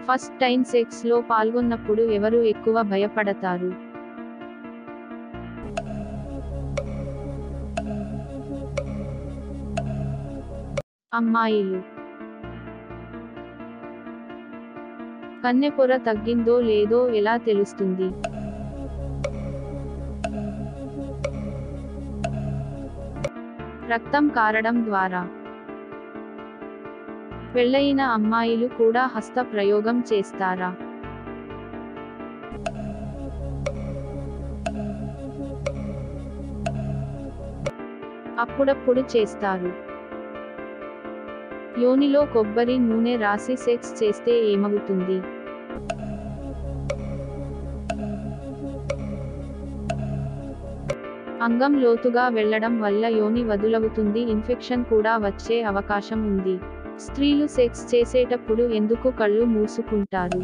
first time sex లో పాల్గొన్నప్పుడు ఎవరు ఎక్కువ భయపడతారు అమ్మాయిలు కన్నెపొర తగ్గిందో లేదో ఎలా తెలుస్తుంది రక్తం కారడం ద్వారా పెళ్ళయిన అమ్మాయిలు కూడా హస్త ప్రయోగం చేస్తారా అప్పుడప్పుడు చేస్తారు యోనిలో కొబ్బరి నూనె రాసి సెక్స్ చేస్తే ఏమవుతుంది అంగం లోతుగా వెళ్లడం వల్ల యోని వదులవుతుంది ఇన్ఫెక్షన్ కూడా వచ్చే అవకాశం ఉంది స్త్రీలు సెక్స్ చేసేటప్పుడు ఎందుకు కళ్ళు మూసుకుంటారు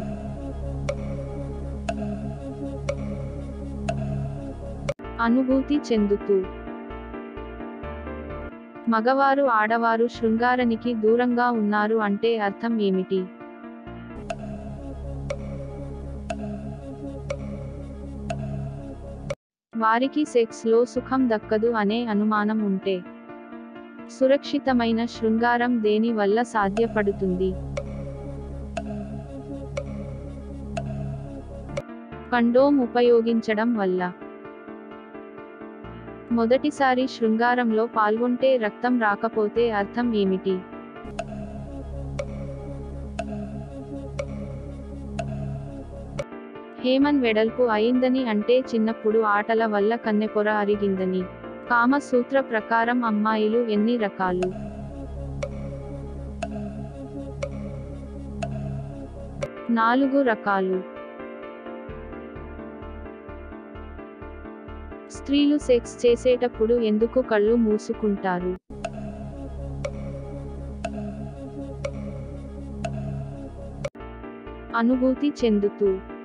అనుభూతి చెందుతూ మగవారు ఆడవారు శృంగారానికి దూరంగా ఉన్నారు అంటే అర్థం ఏమిటి వారికి సెక్స్ లో సుఖం దక్కదు అనే అనుమానం ఉంటే సురక్షితమైన శృంగారం దేని వల్ల సాధ్యపడుతుంది కండోమ్ ఉపయోగించడం వల్ల మొదటిసారి శృంగారంలో పాల్గొంటే రక్తం రాకపోతే అర్థం ఏమిటి హేమన్ వెడల్పు అయిందని అంటే చిన్నప్పుడు ఆటల వల్ల కన్నెపొర అరిగిందని కామసూత్ర ప్రకారం అమ్మాయిలు ఎన్ని రకాలు నాలుగు రకాలు స్త్రీలు సెక్స్ చేసేటప్పుడు ఎందుకు కళ్ళు మూసుకుంటారు అనుభూతి చెందుతూ